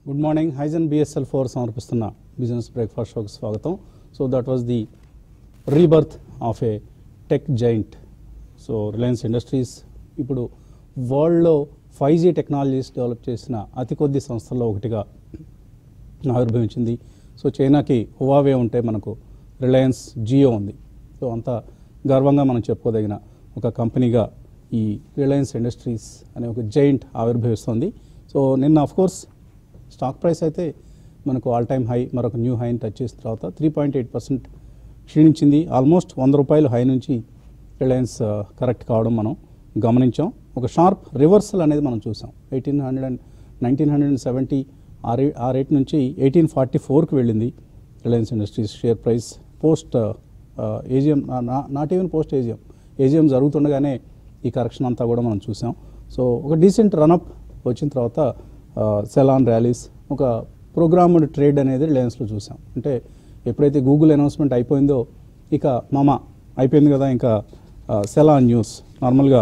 good morning హైజన్ BSL four సమర్పిస్తున్న business breakfast షోకి స్వాగతం so that was the rebirth of a tech giant so Reliance Industries ఇప్పుడు వరల్డ్లో ఫైవ్ జీ టెక్నాలజీస్ డెవలప్ చేసిన అతి కొద్ది సంస్థల్లో ఒకటిగా ఆవిర్భవించింది సో చైనాకి హువావే ఉంటే మనకు రిలయన్స్ జియో ఉంది సో అంత గర్వంగా మనం చెప్పుకోదగిన ఒక కంపెనీగా ఈ రిలయన్స్ ఇండస్ట్రీస్ అనే ఒక జైంట్ ఆవిర్భవిస్తుంది సో నిన్న ఆఫ్ కోర్స్ స్టాక్ ప్రైస్ అయితే మనకు ఆల్ టైమ్ హై మరొక న్యూ హైని టచ్ చేసిన తర్వాత త్రీ పాయింట్ ఎయిట్ పర్సెంట్ క్షీణించింది ఆల్మోస్ట్ వంద రూపాయలు హై నుంచి రిలయన్స్ కరెక్ట్ కావడం మనం గమనించాం ఒక షార్ప్ రివర్సల్ అనేది మనం చూసాం eighteen hundred and nineteen hundred and seventy ఆ రే ఆ రేట్ నుంచి ఎయిటీన్ ఫార్టీ ఫోర్కి వెళ్ళింది Reliance Industries share price post AGM not even post AGM AGM జరుగుతుండగానే ఈ కరెక్షన్ అంతా కూడా మనం చూసాం సో ఒక డీసెంట్ రన్అప్ వచ్చిన తర్వాత సెలాన్ ర్యాలీస్ ఒక ప్రోగ్రామ్డ్ ట్రేడ్ అనేది రిలయన్స్లో చూసాం అంటే ఎప్పుడైతే గూగుల్ అనౌన్స్మెంట్ అయిపోయిందో ఇక మామ అయిపోయింది కదా ఇంకా సెలాన్ న్యూస్ నార్మల్గా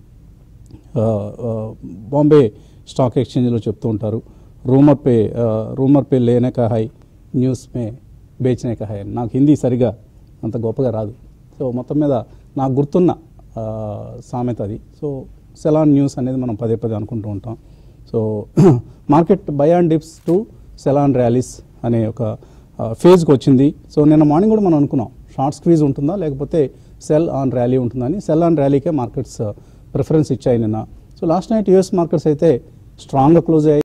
బాంబే స్టాక్ ఎక్స్చేంజ్లో చెప్తూ ఉంటారు రూమర్ పే రూమర్ పే లేనే కా హై న్యూస్ మే బేచనే కా హై నాకు హిందీ సరిగా అంత గొప్పగా రాదు సో మొత్తం మీద నాకు గుర్తున్న ఆ, సామెత అది సో సెలాన్ న్యూస్ అనేది మనం పదే పదే అనుకుంటూ ఉంటాం so market buy and dips to sell on rallies అనే ఒక ఫేజ్కి వచ్చింది సో నిన్న మార్నింగ్ కూడా మనం అనుకున్నాం షార్ట్ స్క్వీజ్ ఉంటుందా లేకపోతే సెల్ ఆన్ ర్యాలీ ఉంటుందని సెల్ ఆన్ ర్యాలీకే మార్కెట్స్ ప్రిఫరెన్స్ ఇచ్చాయి నిన్న so last night US markets అయితే స్ట్రాంగ్గా క్లోజ్ అయ్యాయి